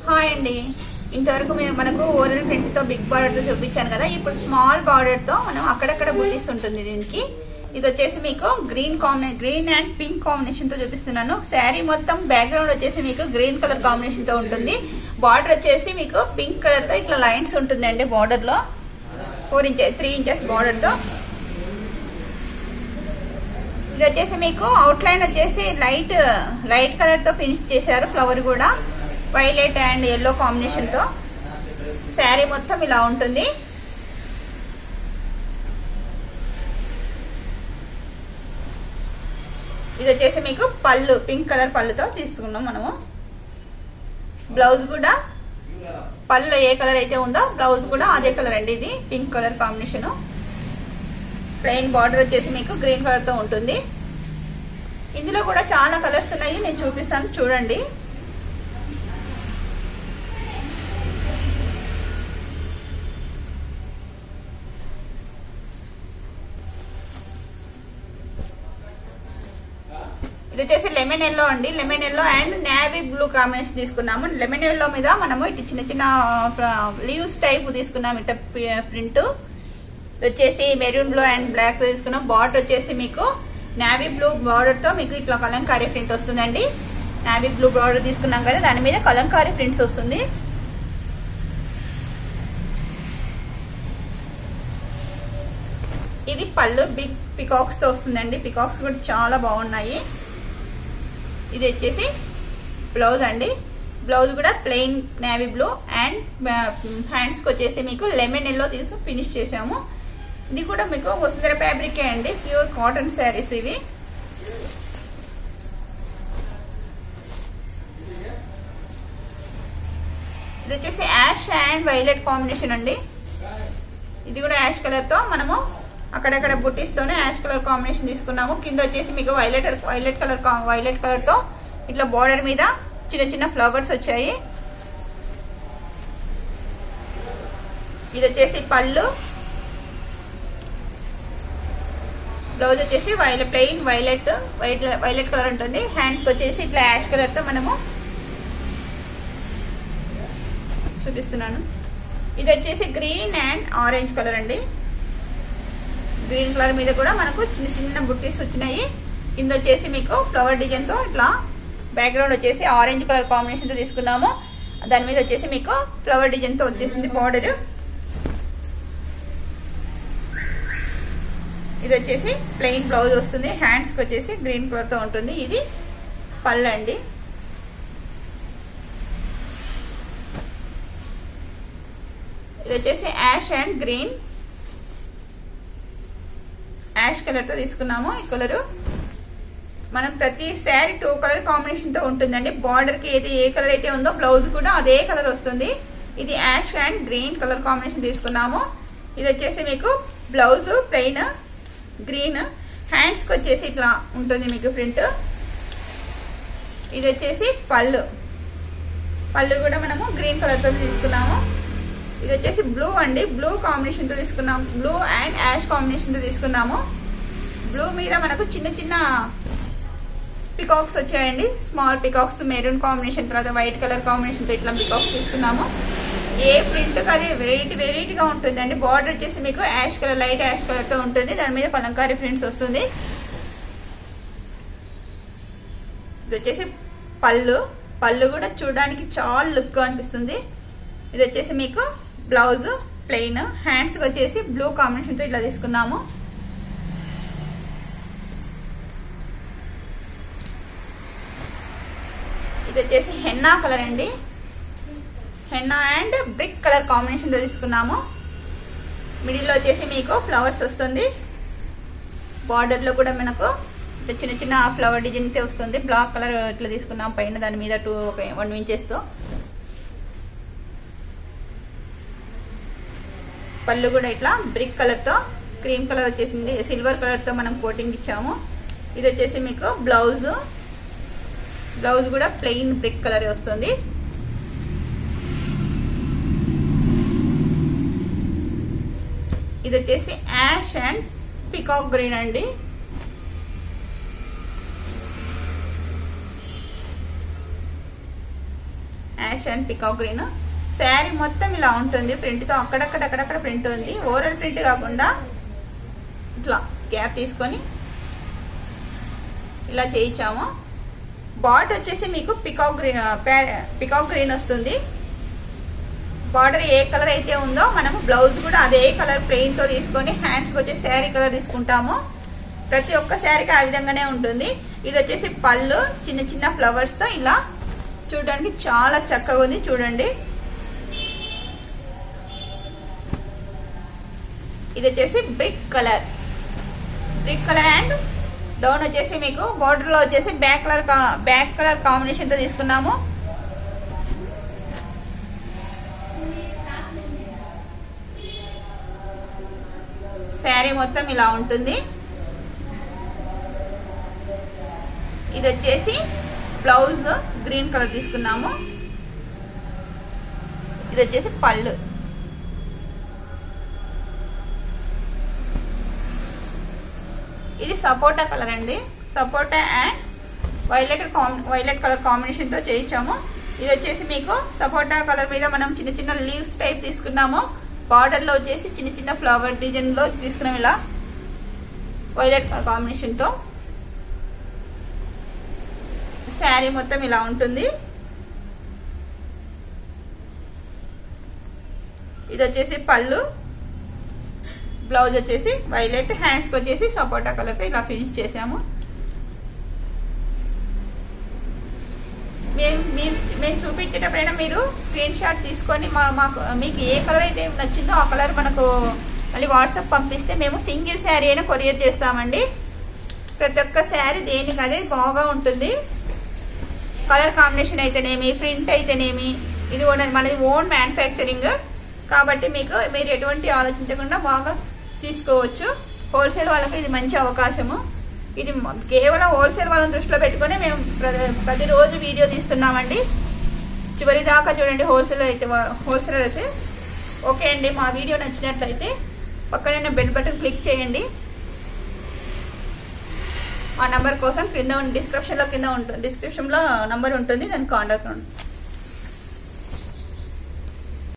hi అండి ఇంతవరకు మేము మనకు ఓరల్ ప్రింట్ తో బిగ్ బార్డర్ తో చూపించాను కదా ఇప్పుడు స్మాల్ బార్డర్ తో మనం అక్కడక్కడ బుల్లీస్ ఉంటుంది దీనికి ఇది వచ్చేసి మీకు గ్రీన్ కాంబినే గ్రీన్ అండ్ పింక్ కాంబినేషన్ తో చూపిస్తున్నాను శారీ మొత్తం బ్యాక్గ్రౌండ్ వచ్చేసి మీకు గ్రీన్ కలర్ కాంబినేషన్ తో ఉంటుంది బార్డర్ వచ్చేసి మీకు పింక్ కలర్ తో ఇట్లా లైన్స్ ఉంటుందండి బార్డర్ లో four inches three inches border తో ఇది వచ్చేసి మీకు అవుట్ లైన్ వచ్చేసి లైట్ లైట్ కలర్ తో ఫినిష్ చేశారు ఫ్లవర్ కూడా వైలెట్ అండ్ ఎల్లో కాంబినేషన్ తో శారీ మొత్తం ఇలా ఉంటుంది ఇది వచ్చేసి మీకు పళ్ళు పింక్ కలర్ పళ్ళుతో తీసుకున్నాం మనము బ్లౌజ్ కూడా పళ్ళు ఏ కలర్ అయితే ఉందో బ్లౌజ్ కూడా అదే కలర్ అండి ఇది pink colour combination plain border వచ్చేసి మీకు గ్రీన్ కలర్ తో ఉంటుంది ఇందులో కూడా చాలా కలర్స్ ఉన్నాయి నేను చూపిస్తాను చూడండి ఇది వచ్చేసి లెమన్ ఎల్లో అండి lemon yellow and navy blue combination తీసుకున్నాము లెమన్ ఎల్లో మీద మనము ఇటు చిన్న చిన్న లీవ్స్ టైప్ తీసుకున్నాము ఇట ప్రింట్ వచ్చేసి మెరూన్ బ్లూ అండ్ బ్లాక్ తీసుకున్నాం బార్డర్ వచ్చేసి మీకు నావీ బ్లూ బార్డర్ తో మీకు ఇట్లా కలంకారీ ప్రింట్ వస్తుందండి నావీ బ్లూ బార్డర్ తీసుకున్నాం కదా దాని మీద కలంకారీ ప్రింట్స్ వస్తుంది ఇది పళ్ళు బిగ్ పికాక్స్ తో వస్తుందండి పికాక్స్ కూడా చాలా బాగున్నాయి ఇది వచ్చేసి బ్లౌజ్ అండి బ్లౌజ్ కూడా ప్లెయిన్ నేవీ బ్లూ అండ్ హ్యాండ్స్కి వచ్చేసి మీకు లెమన్ ఎల్లో తీసి ఫినిష్ చేసాము ఇది కూడా మీకు వసుంధర ఫ్యాబ్రికే అండి ప్యూర్ కాటన్ శారీస్ ఇవి ఇది వచ్చేసి యాష్ అండ్ వైలెట్ కాంబినేషన్ అండి ఇది కూడా యాష్ కలర్తో మనము అక్కడక్కడ బుట్టీస్తోనే యాష్ కలర్ కాంబినేషన్ తీసుకున్నాము కింద వచ్చేసి మీకు వైలెట్ వైలెట్ కలర్ వైలెట్ కలర్తో ఇట్లా బార్డర్ మీద చిన్న చిన్న ఫ్లవర్స్ వచ్చాయి ఇది వచ్చేసి పళ్ళు బ్లౌజ్ వచ్చేసి violet plain violet white violet colour ఉంటుంది హ్యాండ్స్కి వచ్చేసి ఇట్లా యాష్ కలర్తో మనము చూపిస్తున్నాను ఇది వచ్చేసి గ్రీన్ అండ్ ఆరెంజ్ కలర్ అండి గ్రీన్ కలర్ మీద కూడా మనకు చిన్న చిన్న బుట్టీస్ వచ్చినాయి కింద వచ్చేసి మీకు ఫ్లవర్ డిజైన్తో ఇట్లా బ్యాక్గ్రౌండ్ వచ్చేసి ఆరెంజ్ కలర్ కాంబినేషన్తో తీసుకున్నాము దాని మీద వచ్చేసి మీకు ఫ్లవర్ డిజైన్తో వచ్చేసింది బార్డర్ ఇది వచ్చేసి ప్లెయిన్ బ్లౌజ్ వస్తుంది హ్యాండ్స్కి వచ్చేసి గ్రీన్ కలర్తో ఉంటుంది ఇది పళ్ళు అండి ఇది వచ్చేసి యాష్ అండ్ గ్రీన్ యాష్ కలర్తో తీసుకున్నాము ఈ కలరు మనం ప్రతి శారీ టూ కలర్ కాంబినేషన్తో ఉంటుందండి బార్డర్కి ఏది ఏ కలర్ అయితే ఉందో బ్లౌజ్ కూడా అదే కలర్ వస్తుంది ఇది ash and green colour combination తీసుకున్నాము ఇది వచ్చేసి మీకు బ్లౌజ్ ప్లెయిన్ గ్రీన్ హ్యాండ్స్కి వచ్చేసి ఇట్లా ఉంటుంది మీకు ప్రింట్ ఇది వచ్చేసి పళ్ళు పళ్ళు కూడా మనము గ్రీన్ కలర్తో తీసుకున్నాము ఇది వచ్చేసి బ్లూ అండి బ్లూ కాంబినేషన్తో తీసుకున్నాం బ్లూ అండ్ యాష్ కాంబినేషన్తో తీసుకున్నాము బ్లూ మీద మనకు చిన్న చిన్న పికాక్స్ వచ్చాయండి స్మాల్ పికాక్స్ మెరూన్ కాంబినేషన్ తర్వాత వైట్ కలర్ కాంబినేషన్తో ఇట్లా పికాక్స్ తీసుకున్నాము ఏ ప్రింట్ అది వెరైటీ వెరైటీగా ఉంటుందండి బార్డర్ వచ్చేసి మీకు యాష్ కలర్ లైట్ యాష్ కలర్తో ఉంటుంది దాని మీద కలంకారీ ప్రింట్స్ వస్తుంది ఇది వచ్చేసి పళ్ళు పళ్ళు కూడా చూడడానికి చాలా లుక్గా అనిపిస్తుంది ఇది వచ్చేసి మీకు బ్లౌజ్ ప్లెయిన్ హ్యాండ్స్కి వచ్చేసి బ్లూ కాంబినేషన్తో ఇట్లా తీసుకున్నాము ఇది వచ్చేసి హెన్నా కలర్ అండి హెన్నా అండ్ బ్రిక్ కలర్ కాంబినేషన్తో తీసుకున్నాము మిడిల్లో వచ్చేసి మీకు ఫ్లవర్స్ వస్తుంది బార్డర్లో కూడా మనకు చిన్న చిన్న ఫ్లవర్ డిజైన్తో వస్తుంది బ్లాక్ కలర్ ఇట్లా తీసుకున్నాం పైన దాని మీద టూ ఒక వన్ ఇంచెస్తో పళ్ళు కూడా ఇట్లా బ్రిక్ కలర్తో క్రీమ్ కలర్ వచ్చేసింది సిల్వర్ కలర్తో మనం కోటింగ్ ఇచ్చాము ఇది వచ్చేసి మీకు బ్లౌజ్ బ్లౌజ్ కూడా ప్లెయిన్ బ్రిక్ కలర్ వస్తుంది ఇది వచ్చేసి యాష్ అండ్ పికాక్ గ్రీన్ అండి ash and peacock green sari మొత్తం ఇలా ఉంటుంది ప్రింట్తో అక్కడక్కడ అక్కడక్కడ ప్రింట్ ఉంది ఓవరాల్ ప్రింట్ కాకుండా ఇట్లా గ్యాప్ తీసుకొని ఇలా చేయించాము బార్డర్ వచ్చేసి మీకు పికాక్ గ్రీన్ పికాక్ గ్రీన్ వస్తుంది బార్డర్ ఏ కలర్ అయితే ఉందో మనము బ్లౌజ్ కూడా అదే కలర్ ప్లెయిన్తో తీసుకొని హ్యాండ్స్కి వచ్చి శారీ కలర్ తీసుకుంటాము ప్రతి ఒక్క శారీకి ఆ విధంగానే ఉంటుంది ఇది వచ్చేసి పళ్ళు చిన్న చిన్న ఫ్లవర్స్తో ఇలా చూడడానికి చాలా చక్కగా ఉంది చూడండి ఇది వచ్చేసి brick colour brick colour and down వచ్చేసి మీకు బార్డర్లో వచ్చేసి బ్యాక్ కలర్ బ్యాక్ కలర్ కాంబినేషన్తో తీసుకున్నాము శారీ మొత్తం ఇలా ఉంటుంది ఇది వచ్చేసి బ్లౌజ్ గ్రీన్ కలర్ తీసుకున్నాము ఇది వచ్చేసి పళ్ళు ఇది సపోటా కలర్ అండి సపోటా అండ్ వైలెట్ వైలెట్ కలర్ కాంబినేషన్తో చేయించాము ఇది వచ్చేసి మీకు సపోటా కలర్ మీద మనం చిన్న చిన్న లీవ్స్ టైప్ తీసుకున్నాము బార్డర్లో వచ్చేసి చిన్న చిన్న ఫ్లవర్ డిజైన్లో తీసుకున్నాం ఇలా వైలెట్ కలర్ కాంబినేషన్తో శారీ మొత్తం ఇలా ఉంటుంది ఇది వచ్చేసి పళ్ళు బ్లౌజ్ వచ్చేసి వైలెట్ హ్యాండ్స్కి వచ్చేసి సపోటా కలర్తో ఇలా ఫినిష్ చేసాము మేము మీరు మేము చూపించేటప్పుడైనా మీరు స్క్రీన్ షాట్ తీసుకొని మా మాకు మీకు ఏ కలర్ అయితే నచ్చిందో ఆ కలర్ మనకు మళ్ళీ వాట్సాప్ పంపిస్తే మేము సింగిల్ శారీ అయినా కొరియర్ చేస్తామండి ప్రతి ఒక్క శారీ దేనికి అదే బాగా ఉంటుంది కలర్ కాంబినేషన్ అయితేనేమి ప్రింట్ అయితేనేమి ఇది ఓన్ మనది ఓన్ మ్యానుఫ్యాక్చరింగ్ కాబట్టి మీకు మీరు ఎటువంటి ఆలోచించకుండా బాగా తీసుకోవచ్చు హోల్సేల్ వాళ్ళకి ఇది మంచి అవకాశము ఇది కేవలం హోల్సేల్ వాళ్ళని దృష్టిలో పెట్టుకొని మేము ప్రతిరోజు వీడియో తీస్తున్నామండి చివరి దాకా చూడండి హోల్సేల్ అయితే హోల్సేలర్ అయితే ఓకే అండి మా వీడియో నచ్చినట్లయితే పక్కనే బెల్ బటన్ క్లిక్ చేయండి ఆ నంబర్ కోసం క్రింద డిస్క్రిప్షన్లో కింద ఉంటుంది డిస్క్రిప్షన్లో నంబర్ ఉంటుంది దానికి కాంటాక్ట్ ఉంటుంది